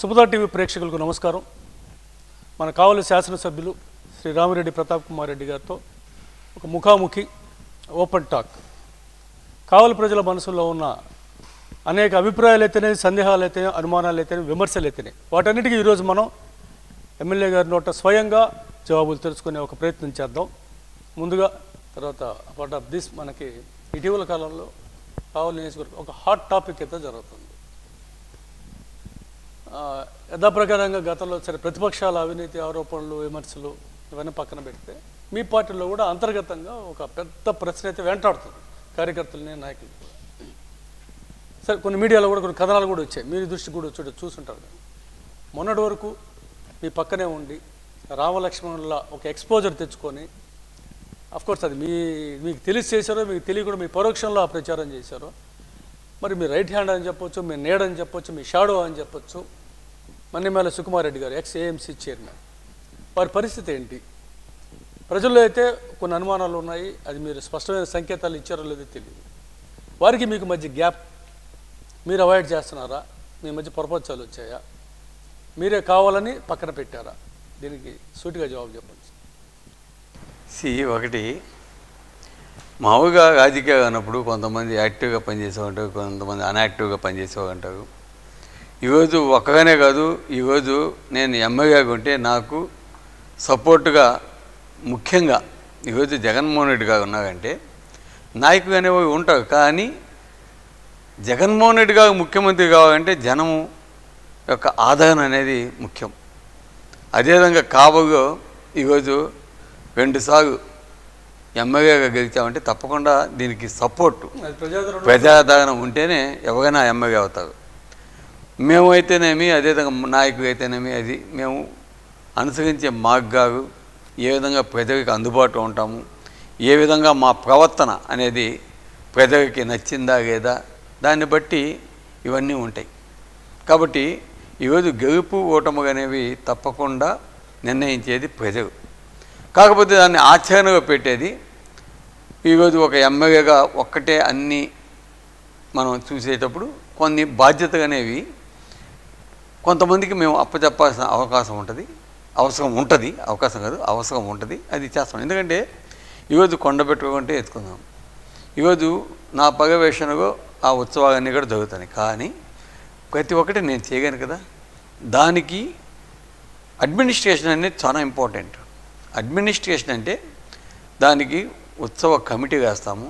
సుమదా TV ప్రేక్షకులకు నమస్కారం మన కావలి శాసనసభ్యులు శ్రీ రామిరెడ్డి ప్రతాప్ కుమార్ రెడ్డి గారితో ఒక ముఖాముఖి ఓపెన్ టాక్ కావలి ప్రజల మనసులో ఉన్న అనేక అభిప్రాయాలు అయితేనే సందేహాలు అయితేనే అనుమానాలు అయితేనే విమర్శలు అయితేనే వాటన్నిటికీ ఈరోజు మనం ఎమ్మెల్యే గారి నోట స్వయంగా జవాబులు తెలుసుకునే ఒక ప్రయత్నం చేద్దాం ముందుగా తర్వాత పార్ట్ ఆఫ్ దిస్ మనకి ఇటీవల కాలంలో కావలి నియోజకవర్గం ఒక హాట్ టాపిక్ అయితే జరుగుతుంది ఆ, యథాప్రకారంగా గతంలో సరే ప్రతిపక్షాల అవినీతి ఆరోపణలు విమర్శలు ఇవన్నీ పక్కన పెడితే మీ పార్టీలో కూడా అంతర్గతంగా ఒక పెద్ద ప్రశ్న అయితే వెంటాడుతుంది కార్యకర్తలని నాయకులు కూడా సరే కొన్ని మీడియాలో కూడా కొన్ని కథనాలు కూడా వచ్చాయి మీరు దృష్టి కూడా వచ్చి చూసుంటారు కదా. మొన్నటి వరకు మీ పక్కనే ఉండి రామలక్ష్మణుల ఒక ఎక్స్పోజర్ తెచ్చుకొని కోర్స్ అది మీ మీకు తెలిసి చేశారో మీకు తెలియకుండా మీ పరోక్షంలో ఆ ప్రచారం చేశారో మరి మీ రైట్ హ్యాండ్ అని చెప్పొచ్చు మీ నీడ అని చెప్పొచ్చు మీ షాడో అని చెప్పొచ్చు మన్నిమేల సుకుమార్ రెడ్డి గారు ఎక్స్ ఏఎంసీ చైర్మన్ వారి పరిస్థితి ఏంటి ప్రజల్లో అయితే కొన్ని అనుమానాలు ఉన్నాయి అది మీరు స్పష్టమైన సంకేతాలు ఇచ్చారో లేదో తెలియదు వారికి మీకు మధ్య గ్యాప్ మీరు అవాయిడ్ చేస్తున్నారా మీ మధ్య పొరపచ్చాలు వచ్చాయా మీరే కావాలని పక్కన పెట్టారా దీనికి సూటిగా జవాబు చెప్పండి సి ఒకటి మామూలుగా రాజకీయాలు అన్నప్పుడు కొంతమంది యాక్టివ్గా పనిచేసే ఉంటారు కొంతమంది అన్యాక్టివ్గా పనిచేసే ఉంటారు ఈరోజు ఒక్కగానే కాదు ఈరోజు నేను ఎమ్మెల్యేగా ఉంటే నాకు సపోర్టుగా ముఖ్యంగా ఈరోజు జగన్మోహన్ రెడ్డి గారు ఉన్నారంటే నాయకులు అనేవి ఉంటారు కానీ జగన్మోహన్ రెడ్డి గారు ముఖ్యమంత్రి కావాలంటే జనము యొక్క ఆదరణ అనేది ముఖ్యం అదేవిధంగా కాబోగా ఈరోజు రెండుసార్లు ఎమ్మెల్యేగా గెలిచామంటే తప్పకుండా దీనికి సపోర్టు అది ప్రజాదరణ ప్రజాదరణ ఉంటేనే ఎవరైనా ఎమ్మెల్యే అవుతారు మేము అయితేనేమి అదేవిధంగా నాయకులు అయితేనేమి అది మేము అనుసరించే మార్గాలు ఏ విధంగా ప్రజలకు అందుబాటులో ఉంటాము ఏ విధంగా మా ప్రవర్తన అనేది ప్రజలకి నచ్చిందా లేదా దాన్ని బట్టి ఇవన్నీ ఉంటాయి కాబట్టి ఈరోజు గెలుపు ఓటము అనేవి తప్పకుండా నిర్ణయించేది ప్రజలు కాకపోతే దాన్ని ఆచరణలో పెట్టేది ఈరోజు ఒక ఎమ్మెల్యేగా ఒక్కటే అన్నీ మనం చూసేటప్పుడు కొన్ని బాధ్యతలు అనేవి కొంతమందికి మేము అప్పచెప్పాల్సిన అవకాశం ఉంటుంది అవసరం ఉంటుంది అవకాశం కాదు అవసరం ఉంటుంది అది చేస్తాం ఎందుకంటే ఈరోజు కొండ పెట్టుకుంటే ఎత్తుకుందాం ఈరోజు నా పర్యవేక్షణలో ఆ ఉత్సవాలన్నీ కూడా జరుగుతాయి కానీ ప్రతి ఒక్కటి నేను చేయగాను కదా దానికి అడ్మినిస్ట్రేషన్ అనేది చాలా ఇంపార్టెంట్ అడ్మినిస్ట్రేషన్ అంటే దానికి ఉత్సవ కమిటీ వేస్తాము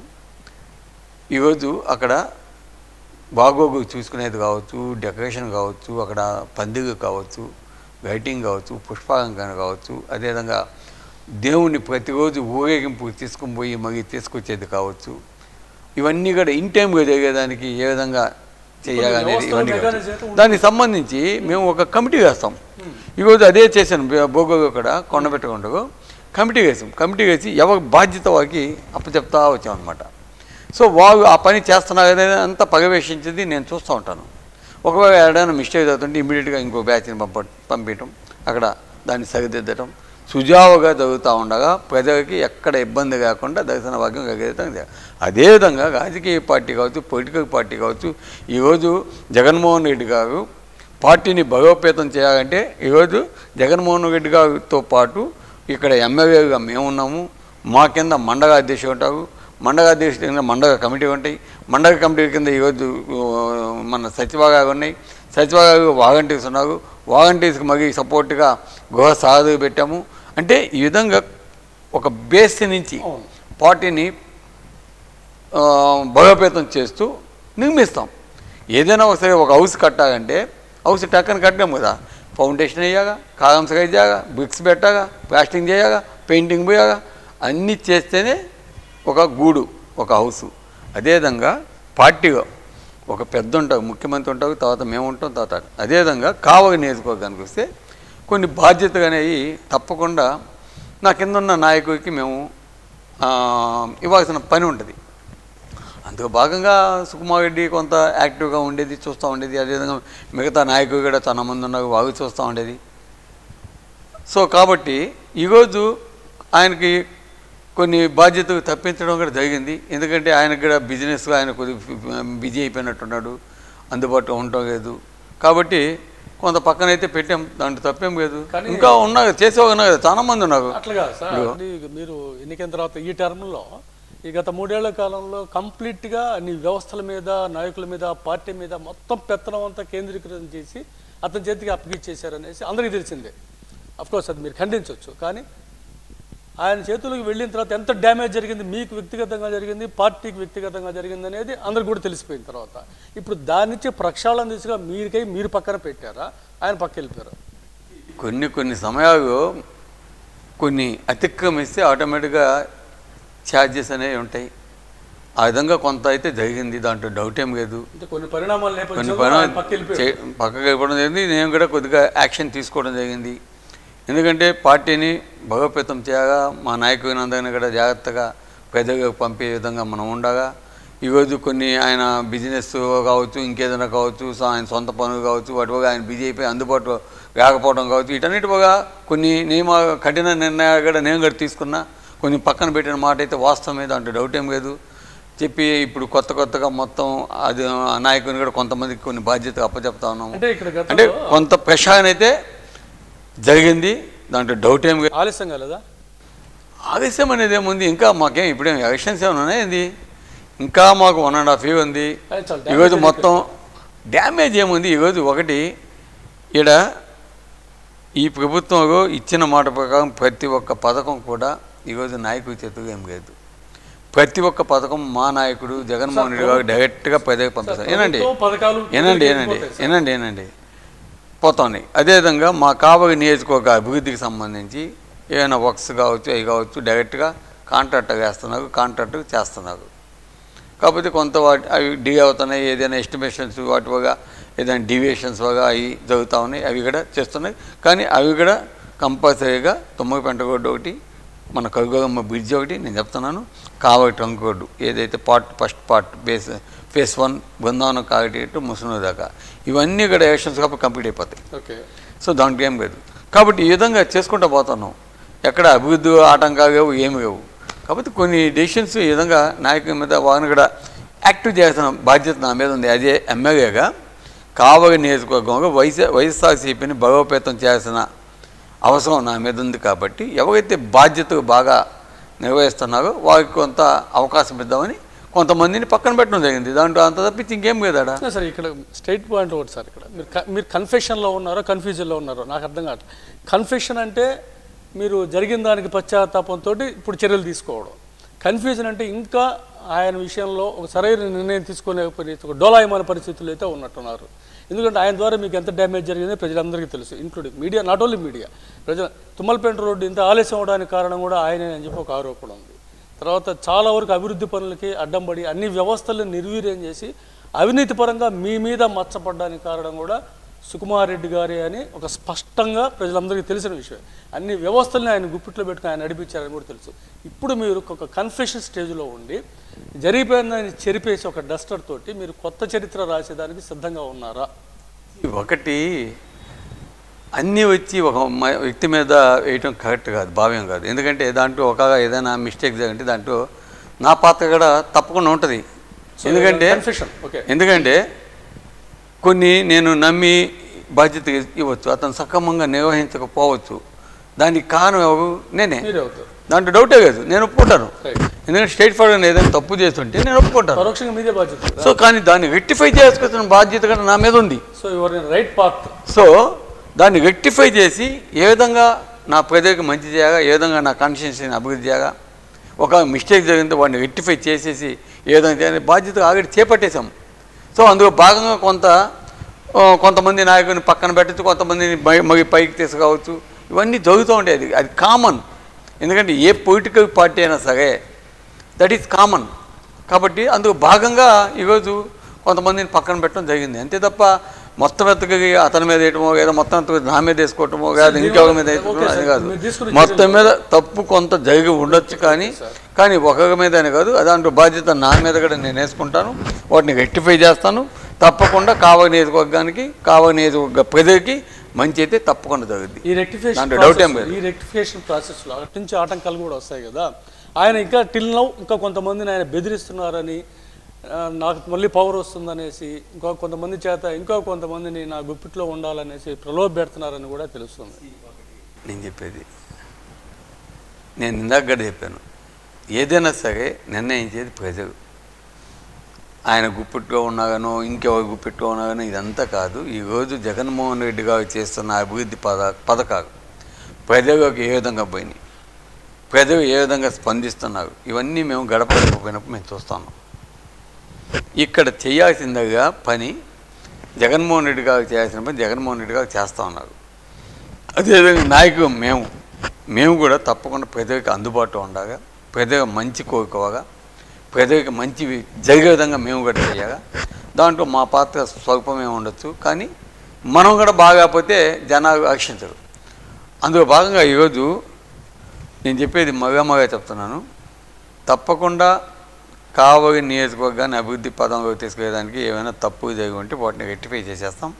ఈరోజు అక్కడ బాగోగు చూసుకునేది కావచ్చు డెకరేషన్ కావచ్చు అక్కడ పందిగ కావచ్చు లైటింగ్ కావచ్చు పుష్పాలంకరణ కావచ్చు అదేవిధంగా దేవుణ్ణి ప్రతిరోజు ఊరేగింపు తీసుకుని పోయి మళ్ళీ తీసుకొచ్చేది కావచ్చు ఇవన్నీ కూడా ఇన్ టైంగా జరిగేదానికి ఏ విధంగా చేయాలనేది వ్యవస్థలో ఇవన్నీ కావచ్చు. mechanism అయితే ఉంటుంది. దానికి సంబంధించి మేము ఒక కమిటీ వేస్తాం ఈరోజు అదే చేశాను బోగోగు ఇక్కడ కొండబెట్టకుండా కమిటీ వేసాం కమిటీ వేసి ఎవరి బాధ్యత వారికి అప్పచెప్తా వచ్చాం అనమాట సో వాళ్ళు ఆ పని చేస్తున్నారు అనేది అంతా పర్యవేక్షించేది నేను చూస్తూ ఉంటాను ఒకవేళ ఏదైనా మిస్టేక్ అవుతుంటే ఇమీడియట్గా ఇంకో బ్యాచ్ని పంప పంపించడం అక్కడ దాన్ని సరిదిద్దడం సుజావుగా జరుగుతూ ఉండగా ప్రజలకి ఎక్కడ ఇబ్బంది కాకుండా దర్శన భాగ్యం కలిగేటం అదేవిధంగా రాజకీయ పార్టీ కావచ్చు పొలిటికల్ పార్టీ కావచ్చు ఈరోజు జగన్మోహన్ రెడ్డి గారు పార్టీని బలోపేతం చేయాలంటే ఈరోజు జగన్మోహన్ రెడ్డి గారితో పాటు ఇక్కడ ఎమ్మెల్యేగా మేము ఉన్నాము మా కింద మండల అధ్యక్షులు ఉంటారు మండల అధ్యక్షుల కింద మండల కమిటీ ఉంటాయి మండల కమిటీ కింద ఈరోజు ఆ, మన సచివాలయాలు ఉన్నాయి సచివాలయాలు వాలంటీర్స్ ఉన్నారు వాలంటీర్స్కి మళ్ళీ సపోర్ట్గా గృహ సాధువు పెట్టాము అంటే ఈ విధంగా ఒక బేస్ నుంచి అవును. పార్టీని ఆ, బలోపేతం చేస్తూ నిర్మిస్తాం ఏదైనా ఒకసారి ఒక హౌస్ కట్టాలంటే హౌస్ టక్కన కట్టాం కదా ఫౌండేషన్ అయ్యాగా కాలమ్స్ అయ్యాగా బ్రిక్స్ పెట్టాగా ప్లాస్టింగ్ చేయాగా పెయింటింగ్ పోయాగా అన్నీ చేస్తేనే ఒక గూడు ఒక హౌసు అదేవిధంగా పార్టీగా ఒక పెద్ద ఉంటారు ముఖ్యమంత్రి ఉంటారు తర్వాత మేము ఉంటాం తర్వాత అదేవిధంగా కావలి నియోజకవర్గానికి వస్తే కొన్ని బాధ్యతలు అనేవి తప్పకుండా నా కింద ఉన్న నాయకుడికి మేము ఆ, ఇవ్వాల్సిన పని ఉంటుంది అందులో భాగంగా సుకుమార్ రెడ్డి కొంత యాక్టివ్గా ఉండేది చూస్తూ ఉండేది అదేవిధంగా మిగతా నాయకులు కూడా చాలా మంది ఉన్నారు వాళ్ళు చూస్తూ ఉండేది సో కాబట్టి ఈరోజు ఆయనకి కొన్ని బాధ్యతలు తప్పించడం కూడా జరిగింది ఎందుకంటే ఆయనకు కూడా బిజినెస్గా ఆయన కొద్ది బిజీ అయిపోయినట్టున్నాడు అందుబాటులో ఉండటం లేదు కాబట్టి కొంత పక్కన అయితే పెట్టాం దాంట్లో తప్పేం లేదు కానీ- ఇంకా ఉన్నారు చేసేవాళ్ళు ఉన్నారు కదా చాలా మంది ఉన్నారు అట్లా కాదు సార్ అంటే మీరు ఎన్నికైన తర్వాత ఈ టర్మ్లో ఈ గత మూడేళ్ల కాలంలో కంప్లీట్గా నీ వ్యవస్థల మీద నాయకుల మీద పార్టీ మీద మొత్తం పెత్తనం అంతా కేంద్రీకృతం చేసి అతని చేతికి అప్పగిచ్చేశారనేసి అందరికీ తెలిసిందే కోర్స్ అది మీరు ఖండించవచ్చు కానీ ఆయన చేతులకు వెళ్ళిన తర్వాత ఎంత డ్యామేజ్ జరిగింది మీకు వ్యక్తిగతంగా జరిగింది పార్టీకి వ్యక్తిగతంగా జరిగింది అనేది అందరికి కూడా తెలిసిపోయిన తర్వాత ఇప్పుడు దాని నుంచి ప్రక్షాళన దిశగా మీరికై మీరు పక్కన పెట్టారా ఆయన పక్క వెళ్ళిపోయారు కొన్ని కొన్ని సమయాలు కొన్ని అతిక్రమిస్తే ఆటోమేటిక్గా ఛార్జెస్ అనేవి ఉంటాయి ఆ విధంగా కొంత అయితే జరిగింది దాంట్లో డౌట్ ఏం లేదు అంటే కొన్ని పరిణామాలు కొన్ని నేపథ్యంలో పైన ఆయన పక్క వెళ్ళిపోయారు పక్కకి వెళ్ళిపోవడం జరిగింది నేను కూడా కొద్దిగా యాక్షన్ తీసుకోవడం జరిగింది ఎందుకంటే పార్టీని బలోపేతం చేయగా మా నాయకులందరినీ కూడా జాగ్రత్తగా ప్రజలకు పంపే విధంగా మనం ఉండగా ఈరోజు కొన్ని ఆయన బిజినెస్ కావచ్చు ఇంకేదైనా కావచ్చు సో ఆయన సొంత పనులు కావచ్చు వాటి వల్ల ఆయన బిజీ అయిపోయి అందుబాటులో రాకపోవడం కావచ్చు వీటన్నిటి వల్ల కొన్ని నియమ కఠిన నిర్ణయాలు కూడా నేను కూడా తీసుకున్నా కొన్ని పక్కన పెట్టిన మాట అయితే వాస్తవమే దాంట్లో డౌట్ ఏం లేదు చెప్పి ఇప్పుడు కొత్త కొత్తగా మొత్తం అది ఆ నాయకుని కూడా కొంతమందికి కొన్ని బాధ్యత అప్పచెప్తా ఉన్నాము అంటే ఇక్కడ అంటే గతంలో కొంత ప్రశాయన అయితే జరిగింది దాంట్లో డౌట్ ఏం లేదు. ఆలస్యం కాలేదా ఆలస్యం అనేది ఏముంది ఇంకా మాకేం ఇప్పుడేం ఎలక్షన్స్ ఏమైనా ఉన్నాయి ఏంది ఇంకా మాకు వన్ అండ్ హాఫ్ ఇయర్ ఉంది అది చాలా damage ఈరోజు జరిగింది. మొత్తం డ్యామేజ్ ఏముంది ఈరోజు ఒకటి ఈడ ఈ ప్రభుత్వంలో ఇచ్చిన మాట ప్రకారం ప్రతి ఒక్క పథకం కూడా ఈరోజు నాయకుడి చేతులు ఏం లేదు ప్రతి ఒక్క పథకం మా నాయకుడు జగన్మోహన్ రెడ్డి గారు డైరెక్ట్గా ప్రజలకు పంపిస్తారు ఏనండి ప్రభుత్వం పథకాలు ఏనండి ప్రజలకు ఏనండి వెళ్ళిపోతాయి సార్. ఏనండి ఏనండి పోతున్నాయి అదేవిధంగా మా కావలి నియోజకవర్గ అభివృద్ధికి సంబంధించి ఏమైనా వర్క్స్ కావచ్చు అవి కావచ్చు డైరెక్ట్గా కాంట్రాక్టర్ వేస్తున్నారు కాంట్రాక్టర్ చేస్తున్నారు కాకపోతే కొంత వాటి అవి డీ అవుతున్నాయి ఏదైనా ఎస్టిమేషన్స్ వాటి వల్ల ఏదైనా డివియేషన్స్ వల్ల అవి జరుగుతూ ఉన్నాయి అవి కూడా చేస్తున్నాయి కానీ అవి కూడా కంపల్సరీగా తొమ్మిదిపెంట రోడ్డు ఒకటి మన కరుగమ్మ బ్రిడ్జ్ ఒకటి నేను చెప్తున్నాను కావలి ట్రంక్ రోడ్డు ఏదైతే part first part base phase one Brindavanam Kavali to Musunuru దాకా ఇవన్నీ కూడా ఎలక్షన్స్ కాబట్టి కంప్లీట్ అయిపోతాయి ఓకే సో దాంట్లో ఏం లేదు కాబట్టి ఈ విధంగా చేసుకుంటూ పోతున్నాం ఎక్కడ అభివృద్ధి ఆటంకాలు లేవు ఏమి లేవు కాబట్టి కొన్ని డెసిషన్స్ ఈ విధంగా నాయకుల మీద వారిని కూడా యాక్టివ్ చేసిన బాధ్యత నా మీద ఉంది అదే ఎమ్మెల్యేగా కావలి నియోజకవర్గంలో వైఎస్ వైఎస్ఆర్సీపీని బలోపేతం చేయాల్సిన అవసరం నా మీద ఉంది కాబట్టి ఎవరైతే బాధ్యతలు బాగా నిర్వహిస్తున్నారో వారికి కొంత అవకాశం ఇద్దామని కొంతమందిని పక్కన పెట్టడం జరిగింది దాంట్లో అంత తప్పించి ఇంకేం లేదాడా సార్ ఇక్కడ స్టేట్ పాయింట్ ఒకటి సార్ ఇక్కడ మీరు క- మీరు కన్ఫెషన్లో ఉన్నారో కన్ఫ్యూజన్లో ఉన్నారో నాకు అర్థం కావట్లేదు కన్ఫెషన్ అంటే మీరు జరిగిన దానికి పశ్చాత్తాపంతో ఇప్పుడు చర్యలు తీసుకోవడం కన్ఫ్యూజన్ అంటే ఇంకా ఆయన విషయంలో ఒక సరైన నిర్ణయం తీసుకోలేకపోయిన ఒక డోలాయమాన పరిస్థితులు అయితే ఉన్నట్టున్నారు ఎందుకంటే ఆయన ద్వారా మీకు ఎంత డ్యామేజ్ జరిగిందో ప్రజలందరికీ తెలుసు including media not only media ప్రజల తుమ్మలపేంట రోడ్డు ఇంత ఆలస్యం అవడానికి కారణం కూడా ఆయనే అని చెప్పి ఒక ఆరోపణ ఉంది తర్వాత చాలా వరకు అభివృద్ధి పనులకి అడ్డం పడి అన్ని వ్యవస్థలను నిర్వీర్యం చేసి అవినీతి పరంగా మీ మీద మచ్చపడడానికి కారణం కూడా సుకుమార్ రెడ్డి గారే అని ఒక స్పష్టంగా ప్రజలందరికీ తెలిసిన విషయం అన్ని వ్యవస్థల్ని ఆయన గుప్పిట్లో పెట్టుకుని ఆయన నడిపించారని కూడా తెలుసు ఇప్పుడు మీరు ఒక కన్ఫెషన్ స్టేజ్లో ఉండి జరిగిపోయిందని చెరిపేసి ఒక డస్టర్ తోటి మీరు కొత్త చరిత్ర రాసేదానికి సిద్ధంగా ఉన్నారా ఒకటి అన్నీ వచ్చి ఒక మ- వ్యక్తి మీద వేయటం కరెక్ట్ కాదు భావ్యం కాదు ఎందుకంటే దాంట్లో ఒక ఏదైనా మిస్టేక్ జరిగితే దాంట్లో నా పాత్ర కూడా తప్పకుండా ఉంటుంది ఎందుకంటే కన్ఫెషన్ ఓకే ఎందుకంటే కొన్ని నేను నమ్మి బాధ్యత ఇవ్వచ్చు అతను సక్రమంగా నిర్వహించకపోవచ్చు దానికి కారణం ఎవరు నేనే మీరే అవుతారు దాంట్లో డౌటే లేదు నేను ఒప్పుకుంటాను రైట్ ఎందుకంటే స్టేట్ ఫార్వర్డ్ ఏదైనా తప్పు చేస్తుంటే నేను ఒప్పుకుంటాను పరోక్షంగా మీదే బాధ్యత కదా. సో కానీ దాన్ని రెక్టిఫై చేసుకోవాల్సిన బాధ్యత కూడా నా మీద ఉంది so your right path so దాన్ని రెక్టిఫై చేసి ఏ విధంగా నా ప్రజలకు మంచి చేయగా ఏ విధంగా నా కాన్స్టిట్యూన్సీని అభివృద్ధి చేయగా ఒక మిస్టేక్ జరిగిందో వాడిని రెక్టిఫై చేసేసి ఏ విధంగా చేయాలి బాధ్యత ఆల్రెడీ చేపట్టేశాం సో అందులో భాగంగా కొంత ఆ, కొంతమంది నాయకుని పక్కన పెట్టచ్చు కొంతమందిని బయ- మరి పైకి తీసుకురావచ్చు ఇవన్నీ జరుగుతూ ఉంటాయి అది అది కామన్ ఎందుకంటే ఏ పొలిటికల్ పార్టీ అయినా సరే దట్ ఈస్ కామన్ కాబట్టి అందుకు భాగంగా ఈరోజు కొంతమందిని పక్కన పెట్టడం జరిగింది అంతే తప్ప మొత్తం ఎత్తుకి అతని మీద వేయటమో లేదా మొత్తం ఎత్తుకు నా మీద వేసుకోవటమో లేదా ఇంకెవరి మీద వేసుకోవటమో ఓకే అది సార్, కాదు మీరు తీసుకున్న మొత్తం మీద తప్పు కొంత జరిగి ఉండొచ్చు కానీ కానీ ఒకరి మీదనే కాదు దాంట్లో బాధ్యత నా మీద కూడా నేను వేసుకుంటాను వాటిని రెక్టిఫై చేస్తాను తప్పకుండా కావ నియోజకవర్గానికి కావ నియోజకవర్గ ప్రజలకి మంచి అయితే తప్పకుండా జరుగుద్ది ఈ రెక్టిఫికేషన్ దాంట్లో డౌట్ ఏం ప్రాసెస్- ఈ రెక్టిఫికేషన్ ప్రాసెస్లో అటు నుంచి ఆటంకాలు కూడా వస్తాయి కదా ఆయన ఇంకా టిల్ నౌ ఇంకా కొంతమందిని ఆయన బెదిరిస్తున్నారని ఆ, నాకు మళ్ళీ పవర్ వస్తుందనేసి ఇంకో కొంతమంది చేత ఇంకో కొంతమందిని నా గుప్పిట్లో ఉండాలనేసి ప్రలోభ పెడుతున్నారని కూడా తెలుస్తుంది నేను చెప్పేది నేను ఇందాక కూడా చెప్పాను ఏదైనా సరే నిర్ణయించేది ప్రజలు ఆయన గుప్పిట్లో ఉన్నాగానో ఇంకెవరు గుప్పిట్లో ఉన్నాగానో ఇదంతా కాదు ఈరోజు జగన్మోహన్ రెడ్డి గారు చేస్తున్న అభివృద్ధి పద పథకాలు ప్రజలకు ఏ విధంగా పోయినాయి ప్రజలు ఏ విధంగా స్పందిస్తున్నారు ఇవన్నీ మేము గడప గడప పోయినప్పుడు మేము చూస్తున్నాం ఇక్కడ చేయాల్సిందిగా పని జగన్మోహన్ రెడ్డి గారు చేయాల్సిన పని జగన్మోహన్ రెడ్డి గారు చేస్తూ ఉన్నారు అదేవిధంగా నాయకులు మేము మేము కూడా తప్పకుండా ప్రజలకు అందుబాటులో ఉండగా ప్రజలకు మంచి కోరుకోవగా ప్రజలకు మంచి జరిగే విధంగా మేము కూడా చేయగా దాంట్లో మా పాత్ర స్వల్పమే ఉండొచ్చు కానీ మనం కూడా బాగాపోతే జనాలు రక్షించరు అందులో భాగంగా ఈరోజు నేను చెప్పేది మగా మగా చెప్తున్నాను తప్పకుండా కావలి నియోజకవర్గాన్ని అభివృద్ధి పదంలోకి తీసుకెళ్ళడానికి ఏమైనా తప్పు జరిగి ఉంటే వాటిని రెక్టిఫై చేసేస్తాం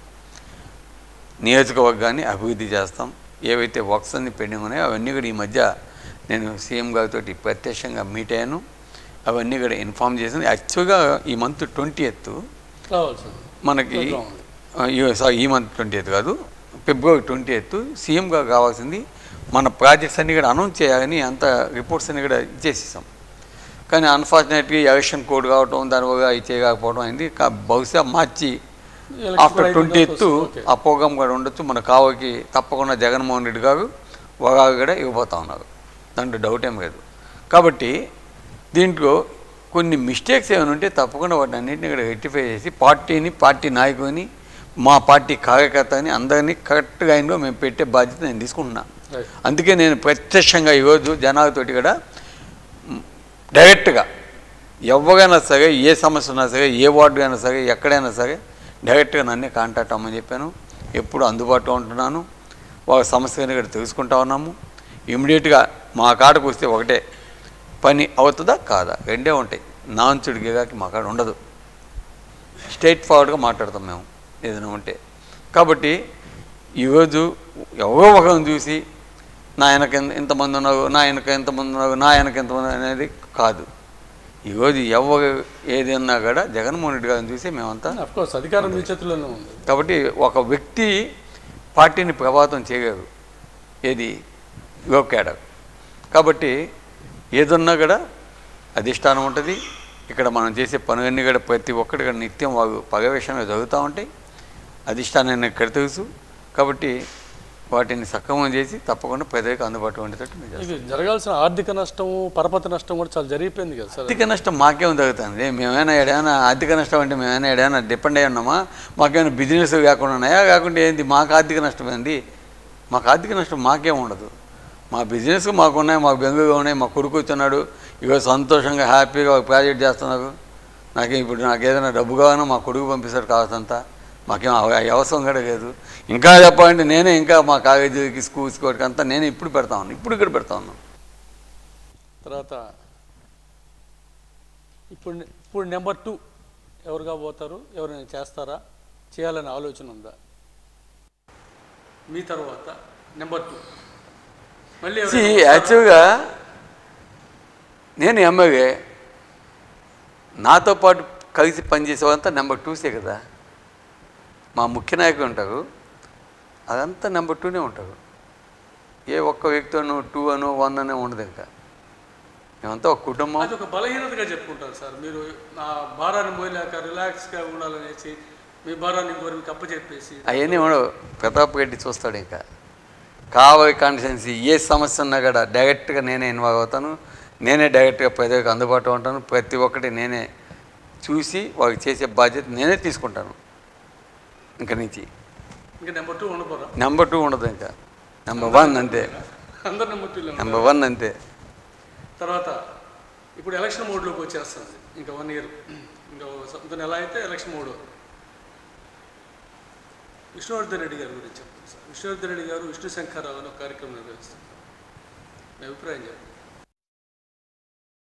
నియోజకవర్గాన్ని అభివృద్ధి చేస్తాం ఏవైతే వర్క్స్ అన్ని పెండింగ్ ఉన్నాయో అవన్నీ కూడా ఈ మధ్య నేను సీఎం గారితో ప్రత్యక్షంగా మీట్ అయ్యాను అవన్నీ కూడా ఇన్ఫామ్ చేసింది యాక్చువల్గా ఈ మంత్ ట్వంటీ ఎత్ కావాల్సింది మనకి Program ఉంది. ఆ, ఈ- సారీ ఈ మంత్ ట్వంటీ ఎయిత్ కాదు ఫిబ్రవరి ట్వంటీ ఎయిత్ సీఎంగా కావాల్సింది మన ప్రాజెక్ట్స్ అన్ని కూడా అనౌన్స్ చేయాలని అంత రిపోర్ట్స్ అన్ని కూడా ఇచ్చేసేసాం కానీ అన్ఫార్చునేట్లీ ఎలక్షన్ కోడ్ కావటం దానివల్ల ఇచ్చే కాకపోవడం అయింది కా- బహుశా మార్చి Election ఆఫ్టర్ అయిన ట్వంటీ తర్వాత ఎయిత్ వస్తుంది. ఆ ప్రోగ్రామ్ కూడా ఉండొచ్చు మన కావకి తప్పకుండా జగన్మోహన్ రెడ్డి గారు వగాకు కూడా ఇవ్వబోతా ఉన్నారు దాంట్లో డౌట్ ఏం లేదు కాబట్టి దీంట్లో కొన్ని మిస్టేక్స్ ఏమైనా ఉంటే తప్పకుండా వాటిని అన్నింటినీ కూడా రెక్టిఫై చేసి పార్టీని పార్టీ నాయకుని మా పార్టీ కార్యకర్తని అందరినీ కరెక్ట్గా ఆయనలో మేము పెట్టే బాధ్యత నేను తీసుకుంటున్నా Right. అందుకే నేను ప్రత్యక్షంగా ఈరోజు జనాలతోటి కూడా మ్, డైరెక్ట్గా ఎవరైనా సరే ఏ సమస్య ఉన్నా సరే ఏ వార్డు అయినా సరే ఎక్కడైనా సరే డైరెక్ట్గా నన్నే కాంటాక్ట్ అవ్వమని చెప్పాను ఎప్పుడు అందుబాటులో ఉంటున్నాను వాళ్ళ సమస్యని కూడా తెలుసుకుంటా ఉన్నాము ఇమీడియట్గా మా కాడకు వస్తే ఒకటే పని అవుతుందా కాదా రెండే ఉంటాయి నాంచుడు గిగాకి మా కాడ ఉండదు స్ట్రైట్ ఫార్వర్డ్గా మాట్లాడతాం మేము ఏదైనా ఉంటే కాబట్టి ఈరోజు ఎవరో ఒకరిని చూసి నా వెనక ఎంత- ఎంతమంది ఉన్నారు నా వెనక ఎంతమంది ఉన్నారు నా వెనక ఎంతమంది అనేది కాదు ఈరోజు ఎవరు ఏదన్నా కూడా జగన్మోహన్ రెడ్డి గారిని చూసి మేమంతా అఫ్ కోర్స్ అధికారం మీ చేతుల్లోనే ఉంది కాబట్టి ఒక వ్యక్తి పార్టీని ప్రభావితం చేయగలరు ఏది యువ కేడర్ కాబట్టి ఏదున్నా కూడా అధిష్టానం ఉంటుంది ఇక్కడ మనం చేసే పనులన్నీ కూడా ప్రతి ఒక్కటి కూడా నిత్యం వారు పర్యవేక్షణ జరుగుతూ ఉంటాయి అధిష్టానాన్ని ఇక్కడ తెలుసు కాబట్టి వాటిని సక్రమం చేసి తప్పకుండా ప్రజలకు అందుబాటులో ఉండేటట్టు మేము చేస్తాం. ఇది జరగాల్సిన ఆర్థిక నష్టము పరపతి నష్టం కూడా చాలా జరిగిపోయింది కదా సార్ ఆర్థిక నష్టం మాకేం జరుగుతుంది మేమైనా ఏడైనా ఆర్థిక నష్టం అంటే మేమైనా ఏడైనా డిపెండ్ అయి ఉన్నామా మాకేమైనా బిజినెస్ కాకుండా ఉన్నాయా కాకుండా ఏంది మాకు ఆర్థిక నష్టం ఏంది మాకు ఆర్థిక నష్టం మాకేం ఉండదు మా బిజినెస్ మాకు ఉన్నాయి మాకు బెంగళూరుగా ఉన్నాయి మా కొడుకు వచ్చున్నాడు ఇక సంతోషంగా హ్యాపీగా ఒక ప్రాజెక్ట్ చేస్తున్నారు నాకు ఇప్పుడు నాకు ఏదైనా డబ్బు కావాలన్నా మా కొడుకు పంపిస్తాడు కావాల్సంతా మాకేం అవ- అవసరం కూడా లేదు ఇంకా చెప్పాలంటే నేనే ఇంకా మా కాలేజీకి స్కూల్స్కి వాటికి అంతా నేనే ఇప్పుడు పెడతా ఉన్నాను ఇప్పుడు ఇక్కడ పెడతా ఉన్నాను తర్వాత ఇప్పుడు ఇప్పుడు నెంబర్ టూ ఎవరుగా పోతారు ఎవరైనా చేస్తారా చేయాలనే ఆలోచన ఉందా మీ తర్వాత నెంబర్ టూ మళ్ళీ See, ఎవరైనా వస్తారా? యాక్చువల్గా నేను ఎమ్మెల్యే నాతో పాటు కలిసి పనిచేసేవారంతా నెంబర్ టూసే కదా మా ముఖ్య నాయకులు ఉంటారు అదంతా నెంబర్ టూనే ఉంటారు ఏ ఒక్క వ్యక్తిను టూ అను వన్ అనే ఉండదు ఇంకా మేమంతా ఒక కుటుంబం అది ఒక బలహీనతగా చెప్పుకుంటారు సార్ మీరు నా భారాన్ని మోయలేక రిలాక్స్గా ఉండాలనేసి మీ భారాన్ని ఇంకోరి మీకు అప్పచెప్పేసి అవన్నీ ఉండవు ప్రతాప్ రెడ్డి చూస్తాడు ఇంకా కావలి కాన్స్టిట్యున్సీ ఏ సమస్య ఉన్నా కూడా డైరెక్ట్గా నేనే ఇన్వాల్వ్ అవుతాను నేనే డైరెక్ట్గా ప్రజలకు అందుబాటులో ఉంటాను ప్రతి ఒక్కటి నేనే చూసి వాళ్ళకి చేసే బాధ్యత నేనే తీసుకుంటాను ఇంక నుంచి ఇంకా నెంబర్ టూ ఉండబోరా నెంబర్ టూ ఉండదు ఇంకా నెంబర్ వన్ అంతే అందరు నెంబర్ టూ నెంబర్ వన్ అంతే తర్వాత ఇప్పుడు ఎలక్షన్ మోడ్లోకి వచ్చేస్తుంది ఇంకా వన్ ఇయర్ ఇంకా సొంత నెల అయితే ఎలక్షన్ మోడ్ విష్ణువర్ధన్ రెడ్డి గారి గురించి చెప్తాను సార్ విష్ణువర్ధన్ రెడ్డి గారు విష్ణు శంకర్రావు అని ఒక కార్యక్రమం నిర్వహిస్తారు మీ అభిప్రాయం చెప్పండి